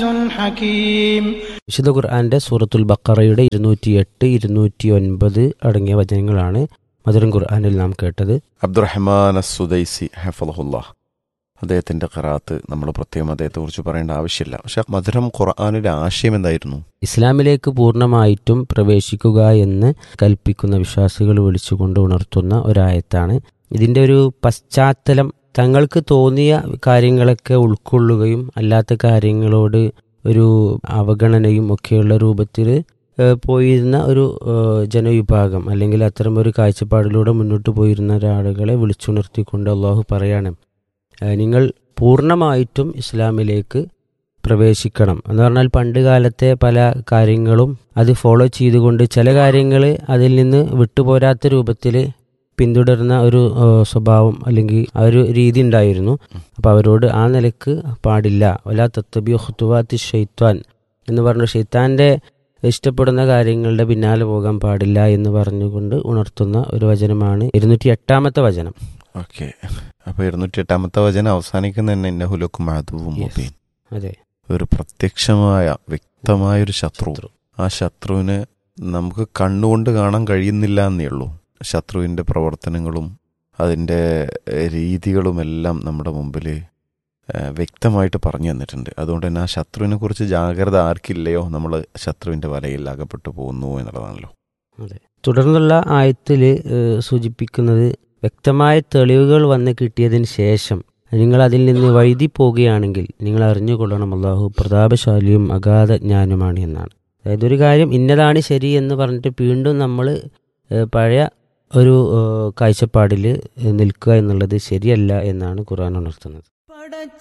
حكيم വിശുദ്ധ ഖുർആന്റെ സൂറത്തുൽ ബക്കറയുടെ ഇരുന്നൂറ്റി എട്ട് ഇരുന്നൂറ്റി ഒൻപത് അടങ്ങിയ വചനങ്ങളാണ് മധുരം ഖുർആനിൽ നാം കേട്ടത് അബ്ദുറഹ്മാൻ അസുദൈസി ഹഫലഹുല്ല അദ്ദേഹത്തിന്റെ ഖറാത്ത് നമ്മൾ പ്രത്യേകം അദ്ദേഹത്തെക്കുറിച്ച് പറയേണ്ട ആവശ്യമില്ല പക്ഷെ മധുരം ഖുർആാനിന്റെ ആശയം എന്തായിരുന്നു ഇസ്ലാമിലേക്ക് പൂർണ്ണമായിട്ടും പ്രവേശിക്കുക എന്ന് കൽപ്പിക്കുന്ന വിശ്വാസികൾ വിളിച്ചുകൊണ്ട് ഉണർത്തുന്ന ഒരായത്താണ് ഇതിന്റെ ഒരു പശ്ചാത്തലം തങ്ങൾക്ക് തോന്നിയ കാര്യങ്ങളൊക്കെ ഉൾക്കൊള്ളുകയും അല്ലാത്ത കാര്യങ്ങളോട് ഒരു അവഗണനയും ഒക്കെയുള്ള രൂപത്തിൽ ഏഹ്, പോയിരുന്ന ഒരു ഏഹ്, ജനവിഭാഗം അല്ലെങ്കിൽ അത്തരം ഒരു കാഴ്ചപ്പാടിലൂടെ മുന്നോട്ട് പോയിരുന്ന ഒരാളുകളെ വിളിച്ചുണർത്തിക്കൊണ്ട് അള്ളാഹു പറയാണ് ഏഹ്, നിങ്ങൾ പൂർണ്ണമായിട്ടും ഇസ്ലാമിലേക്ക് പ്രവേശിക്കണം എന്ന് പറഞ്ഞാൽ പണ്ട് കാലത്തെ പല കാര്യങ്ങളും അത് ഫോളോ ചെയ്തുകൊണ്ട് ചില കാര്യങ്ങൾ അതിൽ നിന്ന് വിട്ടുപോരാത്ത രൂപത്തിൽ പിന്തുടരുന്ന ഒരു ആ, സ്വഭാവം അല്ലെങ്കിൽ ആ ഒരു രീതി ഉണ്ടായിരുന്നു അപ്പോൾ അവരോട് ആ നിലക്ക് പാടില്ല വലാ തത്തബി ഹുത്തുവാത്തി ഷെയ്ത്വാൻ എന്ന് പറഞ്ഞു ഷെയ്ത്താൻ്റെ ഇഷ്ടപ്പെടുന്ന കാര്യങ്ങളുടെ പിന്നാലെ പോകാൻ പാടില്ല എന്ന് പറഞ്ഞുകൊണ്ട് ഉണർത്തുന്ന ഒരു വചനമാണ് ഇരുന്നൂറ്റി എട്ടാമത്തെ വചനം ഓക്കെ അപ്പൊ ഇരുന്നൂറ്റി എട്ടാമത്തെ വചനം അവസാനിക്കുന്ന തന്നെ ഇന്നഹുലക്കും അതുവും Yes. മുബീൻ അതെ ഒരു പ്രത്യക്ഷമായ വ്യക്തമായ ഒരു ശത്രു ശത്രു. ആ ശത്രുവിന് നമുക്ക് കണ്ണുകൊണ്ട് കാണാൻ കഴിയുന്നില്ല എന്നേ ഉള്ളൂ ശത്രുവിൻ്റെ പ്രവർത്തനങ്ങളും അതിൻ്റെ ഏഹ്, രീതികളുമെല്ലാം നമ്മുടെ മുമ്പിൽ ഏഹ്, വ്യക്തമായിട്ട് പറഞ്ഞു തന്നിട്ടുണ്ട് അതുകൊണ്ട് തന്നെ ആ ശത്രുവിനെ കുറിച്ച് ജാഗ്രത ആർക്കില്ലയോ നമ്മൾ ശത്രുവിൻ്റെ വലയിൽ അകപ്പെട്ടു പോകുന്നു എന്നുള്ളതാണല്ലോ തുടർന്നുള്ള ആയത്തിൽ സൂചിപ്പിക്കുന്നത് വ്യക്തമായ തെളിവുകൾ വന്ന് കിട്ടിയതിന് ശേഷം നിങ്ങൾ അതിൽ നിന്ന് വഴുതി പോവുകയാണെങ്കിൽ നിങ്ങൾ അറിഞ്ഞുകൊള്ളണം അള്ളാഹു പ്രതാപശാലിയും അഗാധ ജ്ഞാനുമാണ് എന്നാണ് അതായത് ഒരു കാര്യം ഇന്നതാണ് ശരി എന്ന് പറഞ്ഞിട്ട് വീണ്ടും നമ്മൾ പഴയ ഒരു കാഴ്ചപ്പാടിൽ നിൽക്കുക എന്നുള്ളത് ശരിയല്ല എന്നാണ് ഖുർആൻ ഉണർത്തുന്നത്